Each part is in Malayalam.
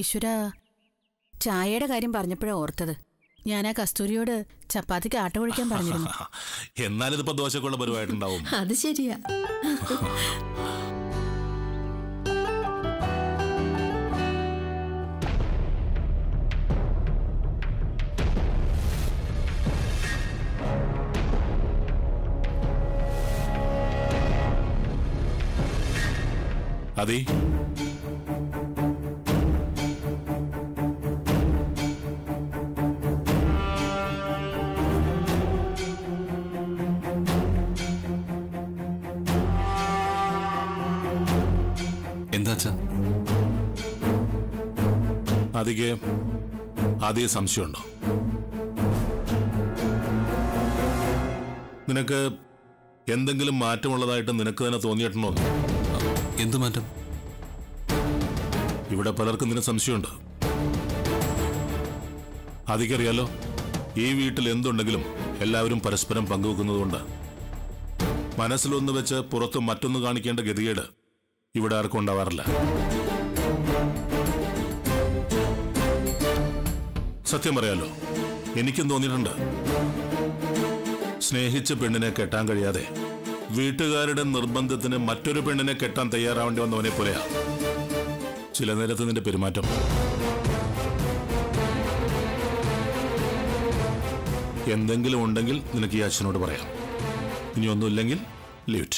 ഈശ്വര ചായയുടെ കാര്യം പറഞ്ഞപ്പോഴാ ഓർത്തത് ഞാൻ ആ കസ്തൂരിയോട് ചപ്പാത്തിക്ക് ആട്ട ഒഴിക്കാൻ പറഞ്ഞിരുന്നു എന്നാലിതിപ്പോ ദോശക്കുള്ള പരിവായിട്ടുണ്ടാവും അത് ശരിയാ അതി എന്താ അച്ഛാ അതിക്ക് ആദ്യ സംശയമുണ്ടോ നിനക്ക് എന്തെങ്കിലും മാറ്റമുള്ളതായിട്ട് നിനക്ക് തന്നെ തോന്നിയിട്ടുണ്ടോ എന്ത് മാറ്റം ഇവിടെ പലർക്കും നിന്നെ സംശയമുണ്ട് അതിക്കറിയാലോ ഈ വീട്ടിൽ എന്തുണ്ടെങ്കിലും എല്ലാവരും പരസ്പരം പങ്കുവെക്കുന്നതുകൊണ്ട് മനസ്സിലൊന്ന് വെച്ച് പുറത്ത് മറ്റൊന്ന് കാണിക്കേണ്ട ഗതികേട് ഇവിടെ ആർക്കും ഉണ്ടാവാറില്ല സത്യം പറയാലോ എനിക്കും തോന്നിയിട്ടുണ്ട് സ്നേഹിച്ച പെണ്ണിനെ കെട്ടാൻ കഴിയാതെ വീട്ടുകാരുടെ നിർബന്ധത്തിന് മറ്റൊരു പെണ്ണിനെ കെട്ടാൻ തയ്യാറാവേണ്ടി വന്നവനെ പോലെയാ ചില നേരത്ത് നിന്റെ പെരുമാറ്റം എന്തെങ്കിലും ഉണ്ടെങ്കിൽ നിനക്ക് ഈ അച്ഛനോട് പറയാം ഇനി ഒന്നുമില്ലെങ്കിൽ ലീറ്റ്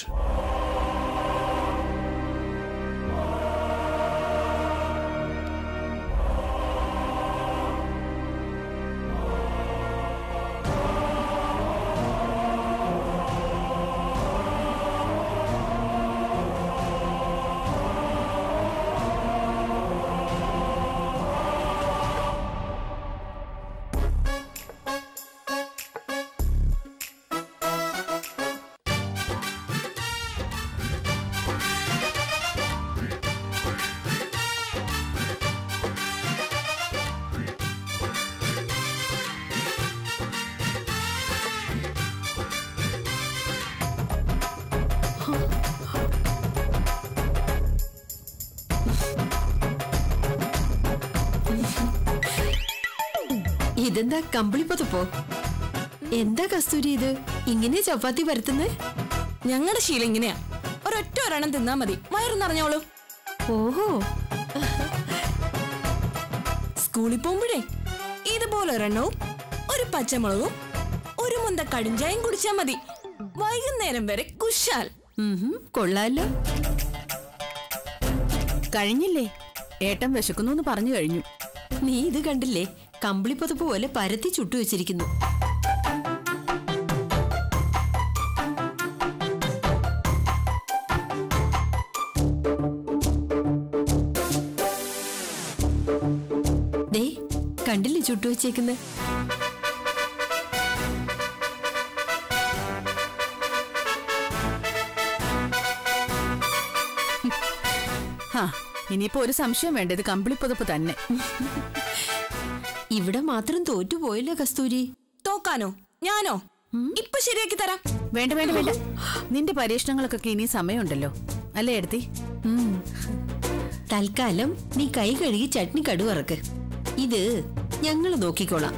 ഇതെന്താ കമ്പിളിപ്പതപ്പോ എന്താ കസ്തൂരി ഇത് ഇങ്ങനെ ചപ്പാത്തി പരത്തുന്നേ ഞങ്ങളുടെ ശീലം ഇങ്ങനെയാ ഒരൊറ്റ ഒരെണ്ണം തിന്നാ മതി വയറ് നിറഞ്ഞോളൂ ഓഹോ സ്കൂളിൽ പോകുമ്പോഴേ ഇതുപോലെ ഒരെണ്ണവും ഒരു പച്ചമുളകും ഒരു മുന്ത കടിഞ്ചായും കുടിച്ചാ മതി വൈകുന്നേരം വരെ കുശാൽ ഉം, കൊള്ളാലോ കഴിഞ്ഞില്ലേ ഏട്ടൻ വിശക്കുന്നു എന്ന് പറഞ്ഞു കഴിഞ്ഞു നീ ഇത് കണ്ടില്ലേ കമ്പിളിപ്പതപ്പ് പോലെ പരത്തി ചുട്ടു വെച്ചിരിക്കുന്നു ദേ കണ്ടില്ലേ ചുട്ടു വെച്ചേക്കുന്നത് ഹാ ഇനിയിപ്പോ ഒരു സംശയം വേണ്ട ഇത് കമ്പിളിപ്പുതപ്പ് തന്നെ ഇവിടെ മാത്രം തോറ്റുപോയല്ലോ കസ്തൂരി തോക്കാനോ ഞാനോ ഇപ്പൊ ശരിയാക്കി തരാം വേണ്ട വേണ്ട വേണ്ട നിന്റെ പരീക്ഷണങ്ങൾക്കൊക്കെ ഇനി സമയമുണ്ടല്ലോ അല്ലേ എടുത്തി തൽക്കാലം നീ കൈ കഴുകി ചട്നി കടുവറക്ക് ഇത് ഞങ്ങൾ നോക്കിക്കോളാം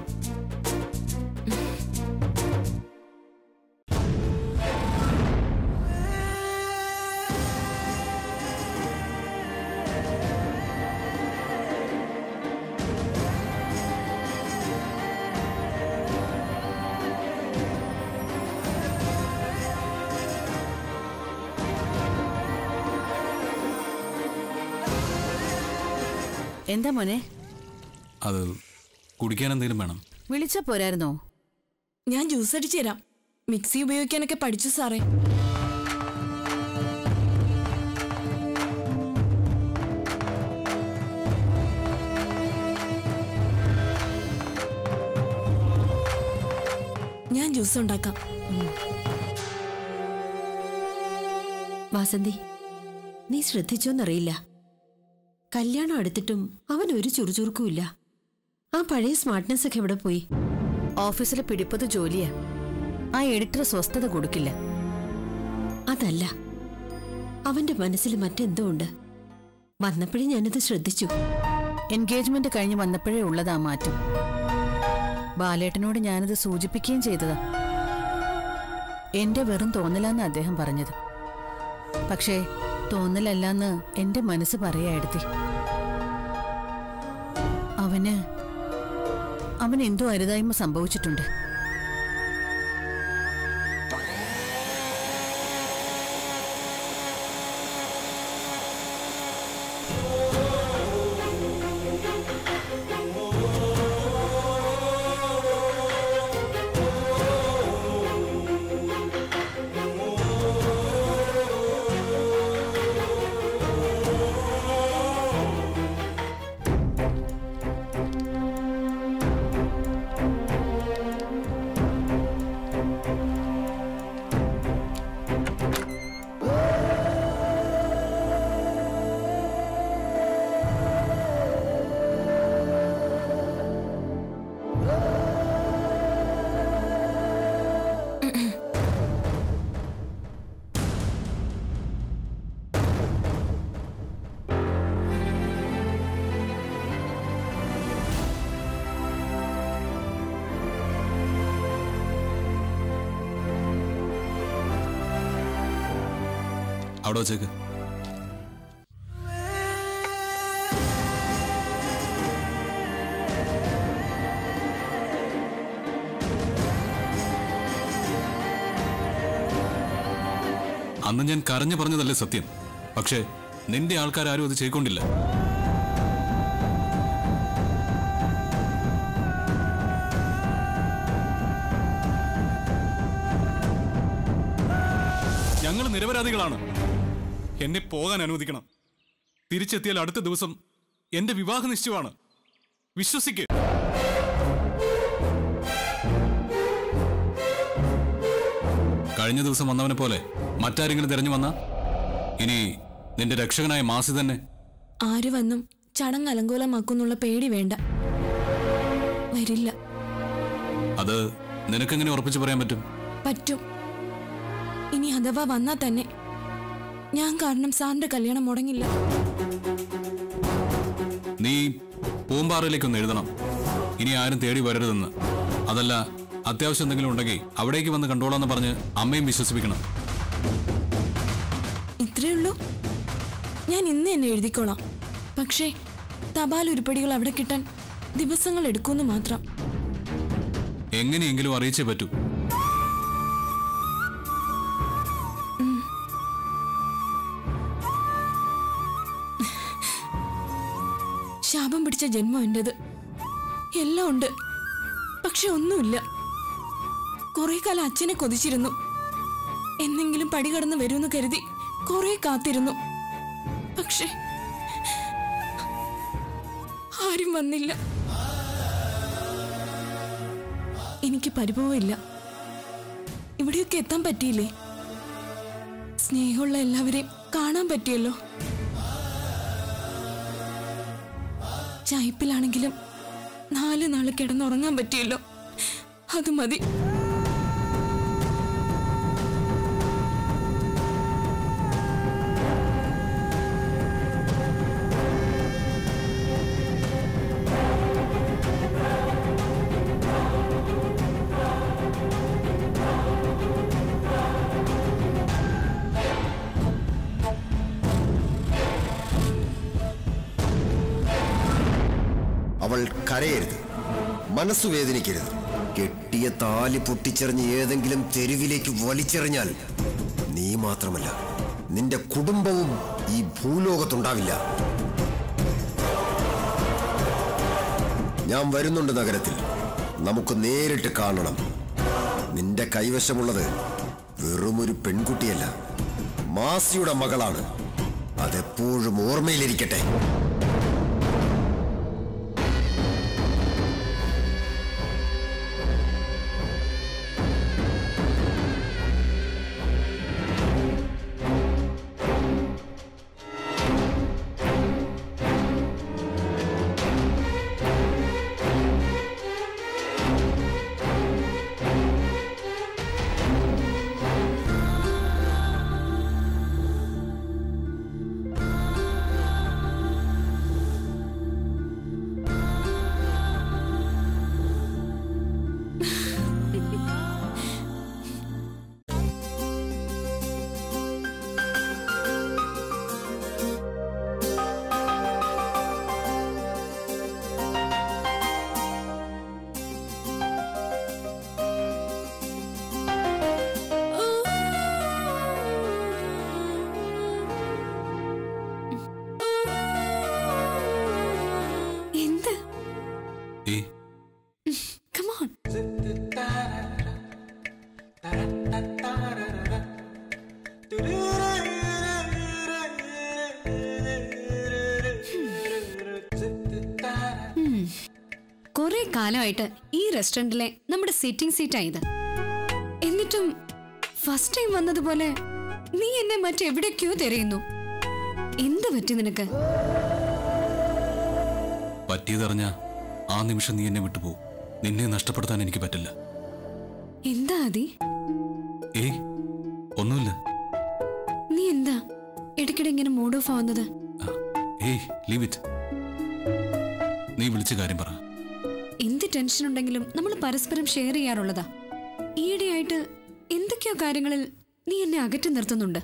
എന്താ മോനെ അത് കുടിക്കാൻ എന്തെങ്കിലും വേണം വിളിച്ച പോരായിരുന്നോ ഞാൻ ജ്യൂസ് അടിച്ചു തരാം മിക്സി ഉപയോഗിക്കാനൊക്കെ പഠിച്ചു സാറേ ഞാൻ ജ്യൂസ് ഉണ്ടാക്കാം വാസന്തി നീ ശ്രദ്ധിച്ചോന്നറിയില്ല കല്യാണം അടുത്തിട്ടും അവൻ ഒരു ചുറുചുറുക്കുമില്ല ആ പഴയ സ്മാർട്ട്നെസ് ഒക്കെ എവിടെ പോയി ഓഫീസിൽ പിടിപ്പത് ജോലിയാ ആ എഡിറ്റർ സ്വസ്ഥത കൊടുക്കില്ല അതല്ല അവന്റെ മനസ്സിൽ മറ്റെന്തോ ഉണ്ട് വന്നപ്പോഴേ ഞാനത് ശ്രദ്ധിച്ചു എൻഗേജ്മെന്റ് കഴിഞ്ഞ് വന്നപ്പോഴേ ഉള്ളതാ മാറ്റം ബാലേട്ടനോട് ഞാനത് സൂചിപ്പിക്കുകയും ചെയ്തതാ എന്റെ വെറും തോന്നലാന്ന് അദ്ദേഹം പറഞ്ഞത് പക്ഷേ തോന്നലല്ലാന്ന് എന്റെ മനസ്സ് പറയായെടുത്തി അവന് അവൻ എന്തോ അരുതായ്മ സംഭവിച്ചിട്ടുണ്ട് അവിടെ വച്ചേക്ക് അന്ന് ഞാൻ കരഞ്ഞു പറഞ്ഞതല്ലേ സത്യം പക്ഷേ നിന്റെ ആൾക്കാരും അത് ചെയ്കൊണ്ടില്ല ഞങ്ങൾ നിരപരാധികളാണ് എന്നെ പോകാൻ അനുവദിക്കണം തിരിച്ചെത്തിയാൽ അടുത്ത ദിവസം എന്റെ വിവാഹ നിശ്ചയമാണ് വിശ്വസിക്ക് കഴിഞ്ഞ ദിവസം വന്നവനെ പോലെ മറ്റാരെങ്കിലും തിരഞ്ഞു വന്ന ഇനി നിന്റെ രക്ഷകനായ മാസി തന്നെ ആര് വന്നും ചടങ്ങ് അലങ്കോലമാക്കുന്നുള്ള പേടി വേണ്ട വരില്ല അത് നിനക്കെങ്ങനെ ഉറപ്പിച്ചു പറയാൻ പറ്റും പറ്റും ഇനി അഥവാ വന്നാ തന്നെ ഞാൻ കാരണം സാറിന്റെ കല്യാണം മുടങ്ങില്ല നീ പൂമ്പാറയിലേക്കൊന്ന് എഴുതണം ഇനി ആരും തേടി വരരുതെന്ന് അതല്ല അത്യാവശ്യം എന്തെങ്കിലും ഉണ്ടെങ്കിൽ അവിടേക്ക് വന്ന് കണ്ടോളാന്ന് പറഞ്ഞ് അമ്മയും വിശ്വസിപ്പിക്കണം ഇത്രേ ഉള്ളൂ ഞാൻ ഇന്ന് തന്നെ എഴുതിക്കോളാം പക്ഷേ തപാൽ ഉരുപ്പടികൾ അവിടെ കിട്ടാൻ ദിവസങ്ങൾ എടുക്കുമെന്ന് മാത്രം എങ്ങനെയെങ്കിലും അറിയിച്ചേ പറ്റൂ ശാപം പിടിച്ച ജന്മം എന്റേത് എല്ലാം ഉണ്ട് പക്ഷെ ഒന്നുമില്ല കുറെ കാലം അച്ഛനെ കൊതിച്ചിരുന്നു എന്നെങ്കിലും പടി കടന്ന് വരുമെന്ന് കരുതി കുറെ കാത്തിരുന്നു പക്ഷെ ആരും വന്നില്ല എനിക്ക് പരിഭവമില്ല ഇവിടെയൊക്കെ എത്താൻ പറ്റിയില്ലേ സ്നേഹമുള്ള എല്ലാവരെയും കാണാൻ പറ്റിയല്ലോ ചായ്പിലാണെങ്കിലും നാല് നാള് കിടന്നുറങ്ങാൻ പറ്റിയല്ലോ അത് മതി അവൾ കരയരുത് മനസ്സു വേദനിക്കരുത് കെട്ടിയ താലി പൊട്ടിച്ചെറിഞ്ഞ് ഏതെങ്കിലും തെരുവിലേക്ക് വലിച്ചെറിഞ്ഞാൽ നീ മാത്രമല്ല നിന്റെ കുടുംബവും ഈ ഭൂലോകത്തുണ്ടാവില്ല ഞാൻ വരുന്നുണ്ട് നഗരത്തിൽ നമുക്ക് നേരിട്ട് കാണണം നിന്റെ കൈവശമുള്ളത് വെറുമൊരു പെൺകുട്ടിയല്ല മാസിയുടെ മകളാണ് അതെപ്പോഴും ഓർമ്മയിലിരിക്കട്ടെ കാലമായിട്ട് ഈ റെസ്റ്റോറന്റിലെ നമ്മുടെ സിറ്റിംഗ് സീറ്റായത് എന്നിട്ടും ഫസ്റ്റ് ടൈം വന്നതുപോലെ നീ എന്നെ മറ്റെവിടേക്കോ തിരയുന്നു എന്ത് പറ്റി നിനക്ക് പറ്റിയതറിഞ്ഞ ആ നിമിഷം നീ എന്നെ വിട്ടുപോകും നിന്നെ നഷ്ടപ്പെടുത്താൻ എനിക്ക് പറ്റില്ല എന്താ അതി ഏയ് ഒന്നുമില്ല നീ എന്താ ഇടയ്ക്കിടെ ഇങ്ങനെ മൂഡ് ഓഫ് ആവുന്നത് ആ, ഏയ് ലീവ് ഇറ്റ് നീ വിളിച്ച കാര്യം പറ എന്ത് ടെൻഷൻ ഉണ്ടെങ്കിലും നമ്മൾ പരസ്പരം ഷെയർ ചെയ്യാറുള്ളതാ ഈയിടെയായിട്ട് എന്തൊക്കെയോ കാര്യങ്ങളിൽ നീ എന്നെ അകറ്റി നിർത്തുന്നുണ്ട്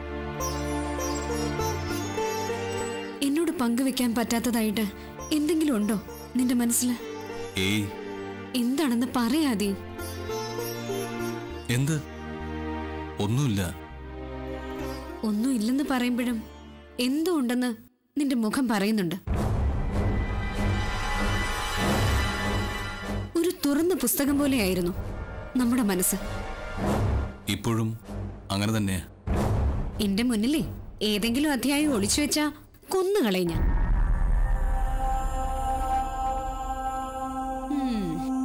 എന്നോട് പങ്കുവെക്കാൻ പറ്റാത്തതായിട്ട് എന്തെങ്കിലും ഉണ്ടോ നിന്റെ മനസ്സിൽ ഏയ് എന്താണെന്ന് പറയാതെ എന്ത് ഒന്നുമില്ല ഒന്നും ഇല്ലെന്ന് പറയുമ്പോഴും എന്തോ ഉണ്ടെന്ന് നിന്റെ മുഖം പറയുന്നുണ്ട് ഒരു തുറന്ന പുസ്തകം പോലെയായിരുന്നു നമ്മുടെ മനസ്സ് ഇപ്പോഴും അങ്ങനെ തന്നെയാ എന്റെ മുന്നിലേ ഏതെങ്കിലും അധ്യായം ഒളിച്ചു വെച്ചാ കൊന്നുകളയും ഞാൻ ഉം.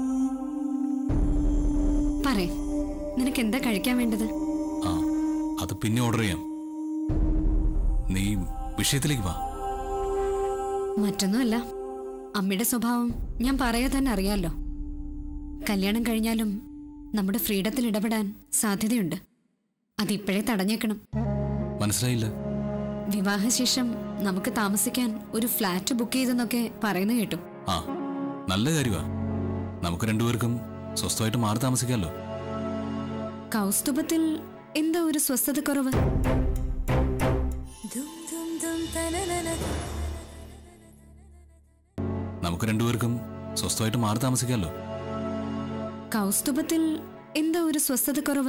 പറയ് നിനക്ക് എന്താ കഴിക്കാൻ വേണ്ടത് ആ അത് പിന്നെ ഓർഡർ ചെയ്യാം നീ വിഷയത്തിലേക്ക് വാ മറ്റൊന്നുമല്ല അമ്മയുടെ സ്വഭാവം ഞാൻ പറയാ തന്നെ അറിയാലോ കല്യാണം കഴിഞ്ഞാലും നമ്മുടെ ഫ്രീഡത്തിൽ ഇടപെടാൻ സാധ്യതയുണ്ട് അതിപ്പോഴേ തടഞ്ഞേക്കണം മനസ്സിലായില്ല വിവാഹശേഷം നമുക്ക് താമസിക്കാൻ ഒരു ഫ്ലാറ്റ് ബുക്ക് ചെയ്തെന്നൊക്കെ പറയുന്ന കേട്ടു ആ നല്ല കാര്യമാ നമുക്ക് രണ്ടുപേർക്കും സ്വസ്ഥമായിട്ട് മാറി താമസിക്കാമല്ലോ കൗസ്തുഭത്തിൽ എന്താ ഒരു സ്വസ്ഥത കുറവ് നമുക്ക് രണ്ടുപേർക്കും സ്വസ്ഥമായിട്ട് മാറി താമസിക്കാമല്ലോ കൗസ്തുഭത്തിൽ എന്താ ഒരു സ്വസ്ഥത കുറവ്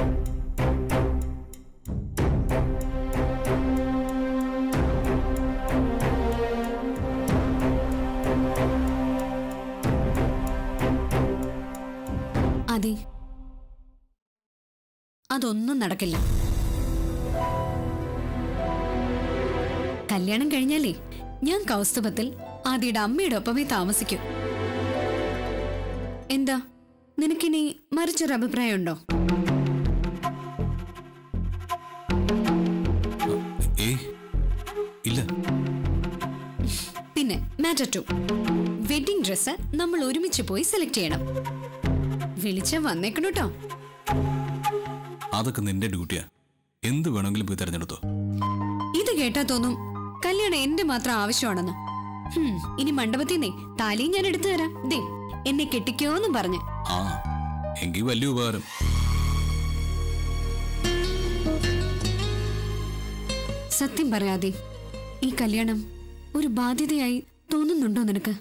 അതെ അതൊന്നും നടക്കില്ല കല്യാണം കഴിഞ്ഞാലേ ഞാൻ കൗസ്തുഭത്തിൽ ആദിയുടെ അമ്മയുടെ ഒപ്പമേ താമസിക്കൂ എന്താ നിനക്കിനി മറിച്ചൊരു അഭിപ്രായമുണ്ടോ ഏയ് ഇല്ല പിന്നെ മാറ്റർ ടു വെഡിങ് ഡ്രസ്സ് നമ്മൾ ഒരുമിച്ച് പോയി സെലക്ട് ചെയ്യണം വിളിച്ച വന്നേക്കണം കേട്ടോ അതൊക്കെ നിന്റെ ഡ്യൂട്ടിയാ എന്ത് വേണമെങ്കിലും പോയി തിരഞ്ഞെടുത്തോ ഇത് കേട്ടാ തോന്നും കല്യാണം എന്റെ മാത്രം ആവശ്യമാണെന്ന് ഹും, ഇനി മണ്ഡപത്തിൽ നിന്നേ താലിയും ഞാൻ എടുത്തു തരാം ദേ എന്നെ കെട്ടിക്കോന്നും പറഞ്ഞ് ആ എങ്കിൽ വലിയ ഉപകാരം സത്യം പറയാതെ ഈ കല്യാണം ഒരു ബാധ്യതയായി തോന്നുന്നുണ്ടോ നിനക്ക്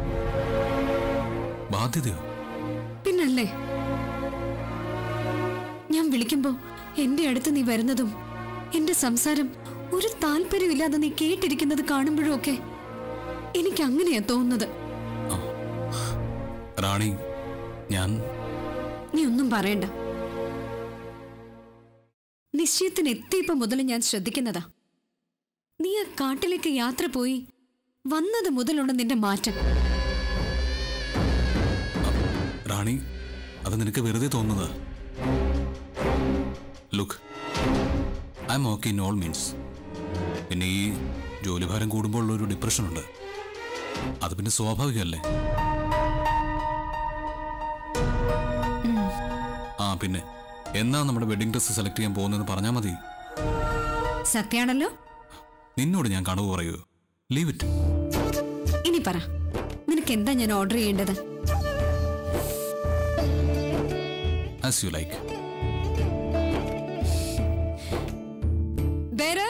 ബാധ്യതയോ പിന്നല്ലേ ഞാൻ വിളിക്കുമ്പോ എന്റെ അടുത്ത് നീ വരുന്നതും എന്റെ സംസാരം ഒരു താല്പര്യമില്ലാതെ നീ കേട്ടിരിക്കുന്നത് കാണുമ്പോഴും ഒക്കെ എനിക്ക് അങ്ങനെയാ തോന്നുന്നത് റാണി ഞാൻ നീ ഒന്നും പറയണ്ട നിശ്ചയത്തിന് എത്തിയപ്പോ മുതൽ ഞാൻ ശ്രദ്ധിക്കുന്നതാ നീ ആ കാട്ടിലേക്ക് യാത്ര പോയി വന്നത് മുതലുള്ള നിന്റെ മാറ്റം റാണി അത് നിനക്ക് വെറുതെ തോന്നുന്നതാ look I'm okay in all means പിന്നെ ഈ ജോലിഭാരം കൂടുമ്പോൾ ഉള്ള ഒരു ഡിപ്രഷൻ ഉണ്ട് അത് പിന്നെ സ്വാഭാവികമല്ലേ ആ പിന്നെ എന്നാ നമ്മുടെ വെഡിങ് ഡ്രസ്സ് സെലക്ട് ചെയ്യാൻ പോകുന്നതെന്ന് പറഞ്ഞാൽ മതി സത്യാണല്ലോ നിന്നോട് ഞാൻ കണവ് പറയൂ ലീവ് ഇറ്റ് ഇനി പറ നിനക്ക് എന്താ ഞാൻ ഓർഡർ ചെയ്യേണ്ടത് as you like Bearer?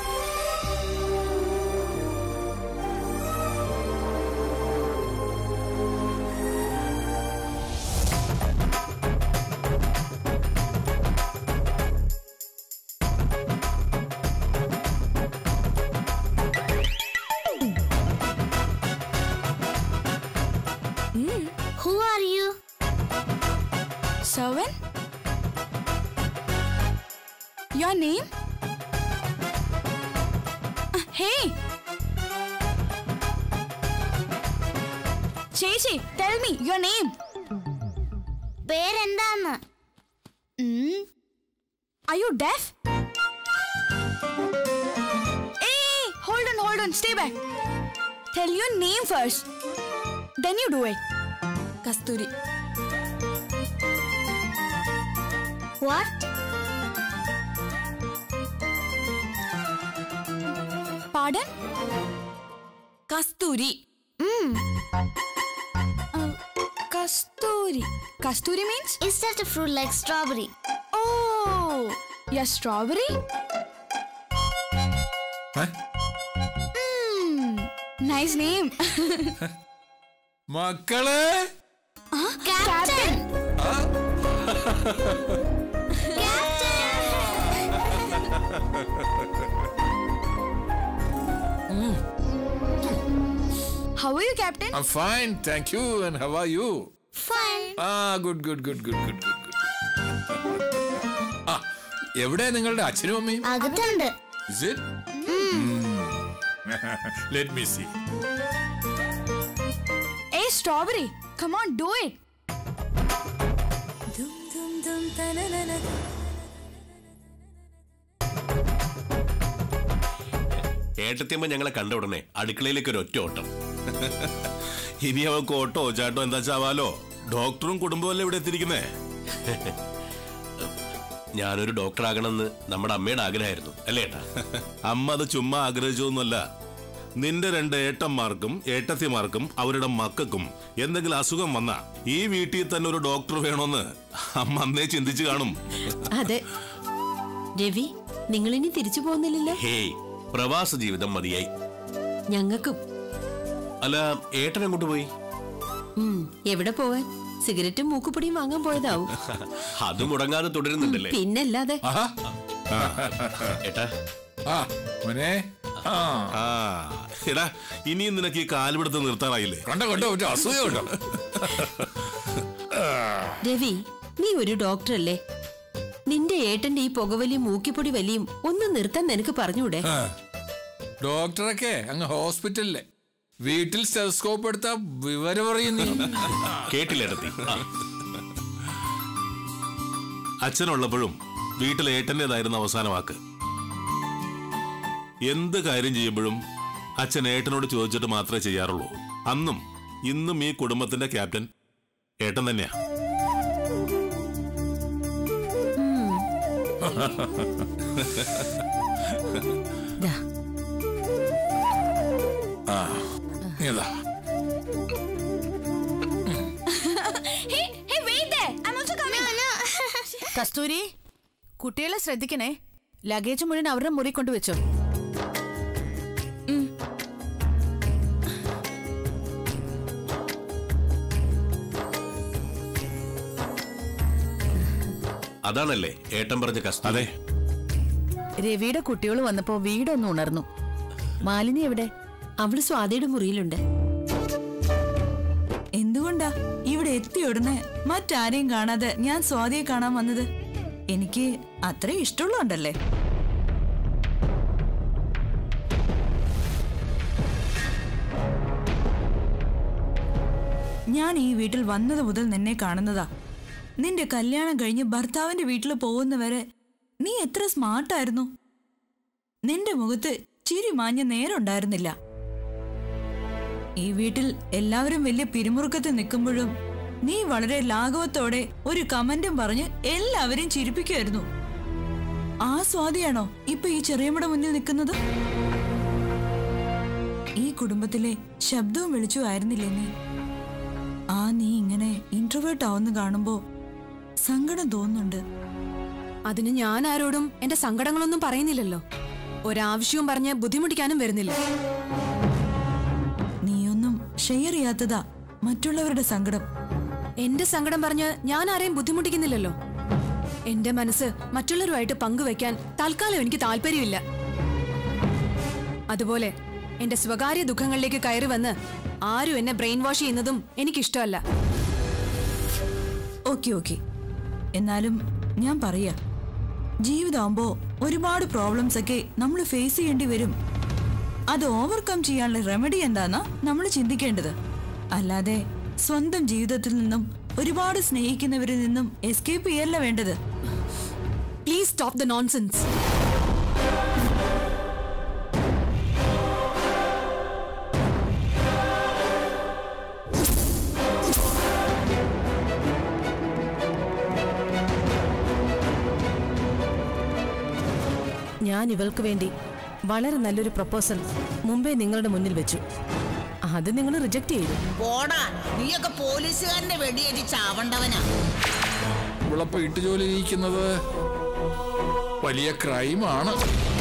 Who are you? Servant? Your name? Uh, hey! ചേച്ചി ടെൽ മീ യുവർ നെയിം പേരെന്താന്ന് Are you deaf? Hey, hold on, hold on, stay back. Tell your name first. Then you do it. Kasturi. What? Pardon? Kasturi. Mm. Uh, kasturi. Kasturi means? Is that a fruit like strawberry? Oh, yeah, strawberry? ഏ? Mm, nice name. മക്കളെ Captain! How are you, Captain? I'm fine, thank you. And how are you? Fine. Ah, good, good, good, good, good, good, good. ആ എവിടെ നിങ്ങളുടെ അച്ഛനും അമ്മയും അകത്തുണ്ട് Is it? Let me see. Hey, strawberry. Come on, do it. ഏട്ടത്തിയമ്മ ഞങ്ങളെ കണ്ട ഉടനെ അടുക്കളയിലേക്ക് ഒരു ഒറ്റ ഓട്ടം ഇനി അവൾക്ക് ഓട്ടോ ചാട്ടോ എന്താ ചാവാലോ ഡോക്ടറും കുടുംബമല്ലേ ഇവിടെ എത്തിയിരിക്കുന്നേ ഞാനൊരു ഡോക്ടർ ആകണമെന്ന് നമ്മുടെ അമ്മയുടെ ആഗ്രഹമായിരുന്നു അല്ലേ ഏട്ടാ അമ്മ അത് ചുമ്മാ ആഗ്രഹിച്ചൊന്നുമല്ല നിന്റെ രണ്ട് ഏട്ടന്മാർക്കും ഏട്ടത്തിമാർക്കും അവരുടെ മക്കൾക്കും എന്തെങ്കിലും അസുഖം വന്നാ ഈ വീട്ടിൽ തന്നെ ഒരു ഡോക്ടർ വേണമെന്ന് അമ്മ അന്നേ ചിന്തിച്ചു കാണും അതെ രവി നിങ്ങളിനി തിരിച്ചു പോകുന്നില്ലല്ലോ ഹേയ് പ്രവാസ ജീവിതം മതിയായി ഞങ്ങൾക്കും അല്ല ഏട്ടൻ എങ്ങോട്ട് പോയി ഉം, എവിടെ പോവാൻ സിഗരറ്റും മൂക്കുപൊടിയും വാങ്ങാൻ പോയതാവും അത് മുടങ്ങാതെ തുടരുന്നുണ്ടല്ലേ പിന്നല്ലാതെ ആഹാ ഏട്ടാ ആ മോനെ ആ ആ എടാ ഇനിയും നിനക്ക് ഈ കാൽപിടുത്തം നിർത്താറായില്ലേ കണ്ടോ കണ്ടോ ഒരു അസൂയ കണ്ടോ രവി നീ ഒരു ഡോക്ടറല്ലേ നിന്റെ ഏട്ടന്റെ ഈ പുകവലിയും മൂക്കിപ്പൊടി വലിയും ഒന്ന് നിർത്താൻ നിനക്ക് പറഞ്ഞൂടെ ആ. ഡോക്ടറൊക്കെ അങ്ങ് ഹോസ്പിറ്റലിലെ വീട്ടിൽ സ്റ്റെസ്കോപ്പ് എടുത്ത വിവരം അറിയും നീ കേട്ടില്ല ഏട്ടത്തി ആ, അച്ഛനുള്ളപ്പോഴും വീട്ടിലെ ഏട്ടൻ്റെതായിരുന്നു അവസാന വാക്ക് എന്ത് കാര്യം ചെയ്യുമ്പോഴും അച്ഛൻ ഏട്ടനോട് ചോദിച്ചിട്ട് മാത്രമേ ചെയ്യാറുള്ളൂ അന്നും ഇന്നും ഈ കുടുംബത്തിന്റെ ക്യാപ്റ്റൻ ഏട്ടൻ തന്നെയാ ദാ, ആ ഇതാ Hey, hey, wait there. I'm also coming. കസ്തൂരി കുട്ടികളെ ശ്രദ്ധിക്കണേ ലഗേജ് മുഴുവൻ അവരുടെ മുറി കൊണ്ടുവച്ചോ അതാണല്ലേ ഏട്ടൻ പറഞ്ഞ കഷ്ടം അതെ രവിയുടെ കുട്ടികൾ വന്നപ്പോ വീടൊന്ന് ഉണർന്നു മാലിനി എവിടെ അവള് സ്വാതിയുടെ മുറിയിലുണ്ട് എന്തുകൊണ്ടാ ഇവിടെ എത്തിയ ഉടനെ മറ്റാരെയും കാണാതെ ഞാൻ സ്വാതിയെ കാണാൻ വന്നത് എനിക്ക് അത്ര ഇഷ്ടമുള്ളതുണ്ടല്ലേ ഞാൻ ഈ വീട്ടിൽ വന്നത് മുതൽ നിന്നെ കാണുന്നതാ നിന്റെ കല്യാണം കഴിഞ്ഞ് ഭർത്താവിന്റെ വീട്ടിൽ പോകുന്നവരെ നീ എത്ര സ്മാർട്ടായിരുന്നു നിന്റെ മുഖത്ത് ചിരി മാഞ്ഞ നേരമുണ്ടായിരുന്നില്ല ഈ വീട്ടിൽ എല്ലാവരും വലിയ പിരിമുറുക്കത്ത് നിൽക്കുമ്പോഴും നീ വളരെ ലാഘവത്തോടെ ഒരു കമന്റും പറഞ്ഞ് എല്ലാവരെയും ചിരിപ്പിക്കുമായിരുന്നു ആ സ്വാതിയാണോ ഇപ്പൊ ഈ ചെറിയമ്മയുടെ മുന്നിൽ നിൽക്കുന്നത് ഈ കുടുംബത്തിലെ ശബ്ദവും വെളിച്ചവും ആയിരുന്നില്ലേ നീ ആ നീ ഇങ്ങനെ ഇൻട്രോവേർട്ട് ആവുന്ന കാണുമ്പോ സങ്കടം തോന്നുന്നുണ്ട് അതിന് ഞാൻ ആരോടും എന്റെ സങ്കടങ്ങളൊന്നും പറയുന്നില്ലല്ലോ ഒരാവശ്യവും പറഞ്ഞ് ബുദ്ധിമുട്ടിക്കാനും വരുന്നില്ല നീയൊന്നും ഷെയർ ചെയ്യാത്തതാ മറ്റുള്ളവരുടെ സങ്കടം എന്റെ സങ്കടം പറഞ്ഞ് ഞാൻ ആരെയും ബുദ്ധിമുട്ടിക്കുന്നില്ലല്ലോ എന്റെ മനസ്സ് മറ്റുള്ളവരുമായിട്ട് പങ്കുവെക്കാൻ തൽക്കാലം എനിക്ക് താല്പര്യമില്ല അതുപോലെ എന്റെ സ്വകാര്യ ദുഃഖങ്ങളിലേക്ക് കയറി വന്ന് ആരും എന്നെ ബ്രെയിൻ വാഷ് ചെയ്യുന്നതും എനിക്കിഷ്ടമല്ല ഓക്കെ ഓക്കെ എന്നാലും ഞാൻ പറയാ ജീവിതമാകുമ്പോ ഒരുപാട് പ്രോബ്ലംസ് ഒക്കെ നമ്മൾ ഫേസ് ചെയ്യേണ്ടി വരും അത് ഓവർകം ചെയ്യാനുള്ള റെമഡി എന്താന്നാ നമ്മൾ ചിന്തിക്കേണ്ടത് അല്ലാതെ സ്വന്തം ജീവിതത്തിൽ നിന്നും ഒരുപാട് സ്നേഹിക്കുന്നവരിൽ നിന്നും എസ്കേപ്പ് ചെയ്യല്ല വേണ്ടത് പ്ലീസ് സ്റ്റോപ്പ് ദ നോൺസെൻസ് ഞാൻ ഇവൾക്ക് വേണ്ടി വളരെ നല്ലൊരു പ്രപ്പോസൽ മുമ്പേ നിങ്ങളുടെ മുന്നിൽ വെച്ചു അത് നിങ്ങൾ റിജക്ട് ചെയ്തു പോടാ നീയൊക്കെ പോലീസുകാരന്റെ വെടിയേറ്റ് ചാവണ്ടവനാ ഇവളെ വീട്ടു ജോലി ഇരിക്കുന്നത് വലിയ ക്രൈമാണ്